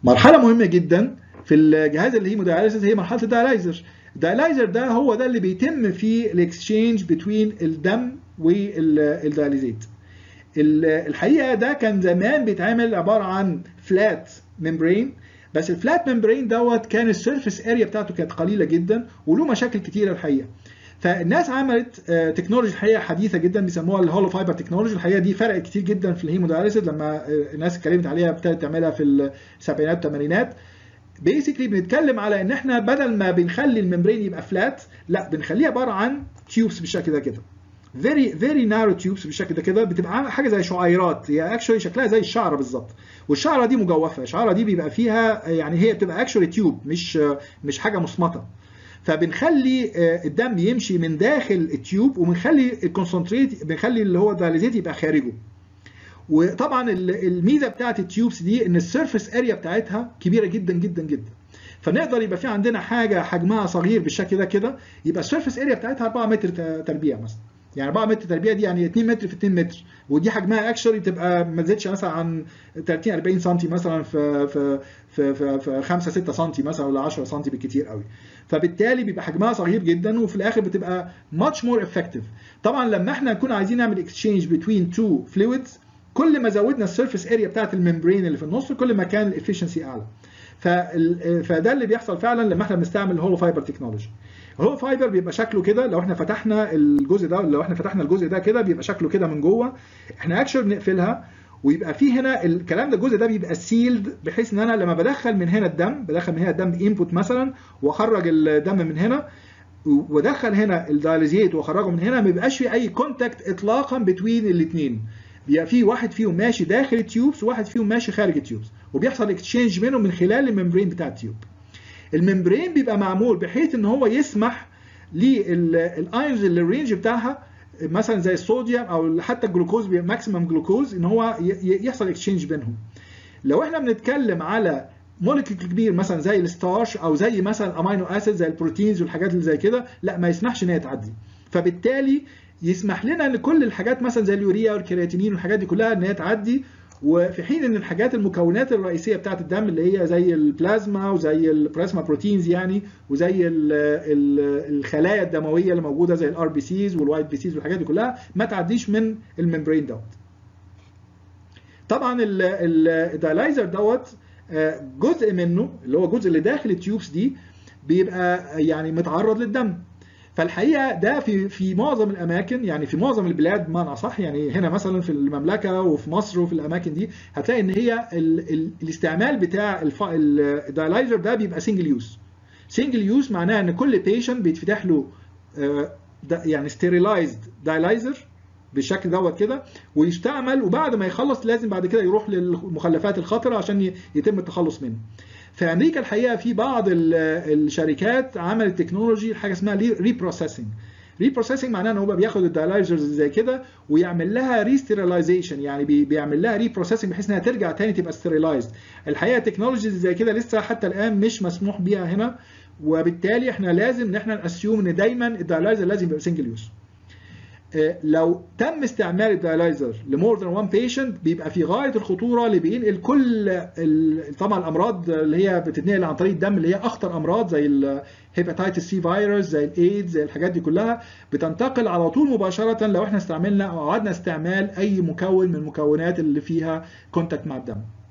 مرحله مهمه جدا في الجهاز الهيموداياليسيس هي مرحله الدايلايزر الدايلايزر ده هو ده اللي بيتم فيه الاكسشينج بين الدم والدايليزيت الحقيقه ده كان زمان بيتعمل عباره عن فلات ممبرين بس الفلات ممبرين دوت كان السيرفيس اريا بتاعته كانت قليله جدا وله مشاكل كتيره الحقيقه فالناس عملت تكنولوجي الحقيقه حديثه جدا بيسموها الهولو فايبر تكنولوجي الحقيقه دي فرقت كتير جدا في الهيمودايليسيس لما الناس اتكلمت عليها ابتدت تعملها في السبعينات والثمانينات بيسكلي بنتكلم على ان احنا بدل ما بنخلي الممبرين يبقى فلات لا بنخليه عباره عن تيوبس بالشكل ده كده فيري فيري نارو تيوبس بالشكل ده كده بتبقى حاجه زي شعيرات هي اكشولي شكلها زي الشعره بالظبط والشعره دي مجوفه الشعره دي بيبقى فيها يعني هي بتبقى اكشولي تيوب مش مش حاجه مصمته فبنخلي الدم يمشي من داخل التيوب وبنخلي الكونسنتريت بنخلي اللي هو الدايليزيت يبقى خارجه وطبعا الميزه بتاعت التيوبس دي ان السيرفيس اريا بتاعتها كبيره جدا جدا جدا فنقدر يبقى في عندنا حاجه حجمها صغير بالشكل ده كده يبقى السيرفيس اريا بتاعتها 4 متر تربيع مثلا يعني 4 متر تربيع دي يعني 2 متر في 2 متر ودي حجمها اكشولي تبقى ما تزيدش مثلا عن 30 40 سم مثلا في في في في, في 5 6 سم مثلا ولا 10 سم بالكثير قوي فبالتالي بيبقى حجمها صغير جدا وفي الاخر بتبقى much more effective طبعا لما احنا نكون عايزين نعمل اكسشينج between two fluids كل ما زودنا السيرفيس اريا بتاعت الممبرين اللي في النص كل ما كان الافشنسي اعلى فده اللي بيحصل فعلا لما احنا بنستعمل الهولو فايبر تكنولوجي الهولو فايبر بيبقى شكله كده لو احنا فتحنا الجزء ده لو احنا فتحنا الجزء ده كده بيبقى شكله كده من جوه احنا اكشن بنقفلها ويبقى في هنا الكلام ده الجزء ده بيبقى سيلد بحيث ان انا لما بدخل من هنا الدم بدخل من هنا الدم انبوت مثلا واخرج الدم من هنا وادخل هنا الدايليزيت واخرجه من هنا ما بيبقاش في اي كونتاكت اطلاقا بين الاثنين بيبقى في واحد فيهم ماشي داخل التيوبس وواحد فيهم ماشي خارج التيوبس وبيحصل اكسشينج بينهم من خلال الممبرين بتاع التيوب الممبرين بيبقى معمول بحيث ان هو يسمح للايونز اللي الرينج بتاعها مثلا زي الصوديوم او حتى الجلوكوز ماكسيمم جلوكوز ان هو يحصل اكسشينج بينهم لو احنا بنتكلم على مولكيول كبير مثلا زي الستارش او زي مثلا امينو اسيد زي البروتينز والحاجات اللي زي كده لا ما يسمحش ان هي تعدي فبالتالي يسمح لنا ان كل الحاجات مثلا زي اليوريا والكرياتينين والحاجات دي كلها ان هي تعدي وفي حين ان الحاجات المكونات الرئيسيه بتاعه الدم اللي هي زي البلازما وزي البلازما بروتينز يعني وزي ال ال الخلايا الدمويه اللي موجوده زي الار بي سيز والوايت بي سيز والحاجات دي كلها ما تعديش من الممبرين دوت. طبعا الدايلايزر دوت جزء منه اللي هو الجزء اللي داخل التيوبس دي بيبقى يعني متعرض للدم فالحقيقه ده في في معظم الاماكن يعني في معظم البلاد بمعنى اصح يعني هنا مثلا في المملكه وفي مصر وفي الاماكن دي هتلاقي ان هي ال ال الاستعمال بتاع الدايلايزر ده بيبقى سنجل يوز سنجل يوز معناها ان كل بيشنت بيتفتح له يعني ستيريلايزد دايلايزر بالشكل دوت كده ويستعمل وبعد ما يخلص لازم بعد كده يروح للمخلفات الخطره عشان يتم التخلص منه في امريكا الحقيقه في بعض الشركات عملت تكنولوجي حاجه اسمها ري بروسيسنج ري بروسيسنج معناه ان هو بياخد الدايلايزرز زي كده ويعمل لها ريستيرلايزيشن يعني بيعمل لها ري بروسيسنج بحيث انها ترجع تاني تبقى ستيرلايزد الحقيقه تكنولوجيز زي كده لسه حتى الان مش مسموح بيها هنا وبالتالي احنا لازم ان احنا ناسيوم ان دايما الدايلايزر لازم يبقى سنجل يوز لو تم استعمال الدايلايزر لمور ذان وان بيشنت بيبقى في غايه الخطوره اللي بينقل كل طبعا الامراض اللي هي بتتنقل عن طريق الدم اللي هي اخطر امراض زي الهيباتيتس سي فيروس زي الايدز زي الحاجات دي كلها بتنتقل على طول مباشره لو احنا استعملنا او عدنا استعمال اي مكون من المكونات اللي فيها كونتاكت مع الدم.